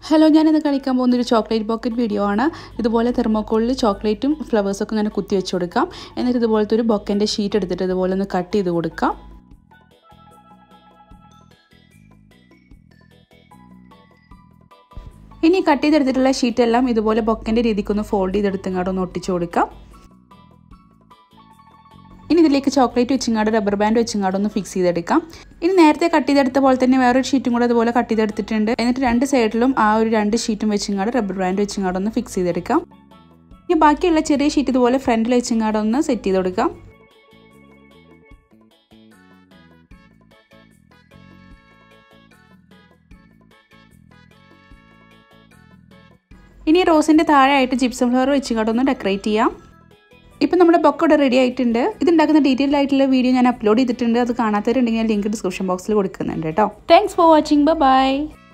hello ഞാനിന്ന് കളിക്കാൻ പോകുന്ന ഒരു ചോക്ലേറ്റ് ബോക്കറ്റ് വീഡിയോ ആണ് ഇതുപോലെ തെർമോക്കോളിൽ ചോക്ലേറ്റും ഫ്ലവേഴ്സൊക്കെ ഇങ്ങനെ കുത്തി വെച്ച് കൊടുക്കാം എന്നിട്ട് ഇതുപോലത്തെ ഒരു ബൊക്കൻ്റെ ഷീറ്റ് എടുത്തിട്ട് ഇതുപോലെ ഒന്ന് കട്ട് ചെയ്ത് കൊടുക്കാം ഇനി കട്ട് ചെയ്തെടുത്തിട്ടുള്ള ഷീറ്റെല്ലാം ഇതുപോലെ ബൊക്കൻ്റെ രീതിക്കൊന്ന് ഫോൾഡ് ചെയ്തെടുത്തങ്ങാട് ഒന്ന് ഒട്ടിച്ചു കൊടുക്കാം ഇനി ഇതിലേക്ക് ചോക്ലേറ്റ് വെച്ചിങ്ങാട് റബ്ബർ ബാൻഡ് വെച്ചിങ്ങാട് ഒന്ന് ഫിക്സ് ചെയ്തെടുക്കാം ഇനി നേരത്തെ കട്ട് ചെയ്തെടുത്ത പോലെ തന്നെ വേറൊരു ഷീറ്റും കൂടെ അതുപോലെ കട്ട് ചെയ്തെടുത്തിട്ടുണ്ട് എന്നിട്ട് രണ്ട് സൈഡിലും ആ ഒരു രണ്ട് ഷീറ്റും വെച്ചിങ്ങാട് റബ്ബർ ബാൻഡ് വെച്ചിങ്ങാട് ഒന്ന് ഫിക്സ് ചെയ്തെടുക്കാം ഇനി ബാക്കിയുള്ള ചെറിയ ഷീറ്റ് ഇതുപോലെ ഫ്രണ്ടിൽ വെച്ചിങ്ങാട് ഒന്ന് സെറ്റ് ചെയ്ത് കൊടുക്കാം ഇനി റോസിൻ്റെ താഴെയായിട്ട് ജിപ്സം ഫ്ലവർ വെച്ചിങ്ങാട് ഒന്ന് ഡെക്കറേറ്റ് ചെയ്യാം ഇപ്പം നമ്മുടെ ബൊക്ക ഇവിടെ റെഡി ആയിട്ടുണ്ട് ഇത് ഉണ്ടാക്കുന്ന ഡീറ്റെയിൽ ആയിട്ടുള്ള വീഡിയോ ഞാൻ അപ്ലോഡ് ചെയ്തിട്ടുണ്ട് അത് കാണാത്തവരുണ്ടെങ്കിൽ ലിങ്ക് ഡിസ്ക്രിപ്ഷൻ ബോക്സിൽ കൊടുക്കുന്നുണ്ട് കേട്ടോ താങ്ക്സ് ഫോർ വാച്ചിങ് ബൈ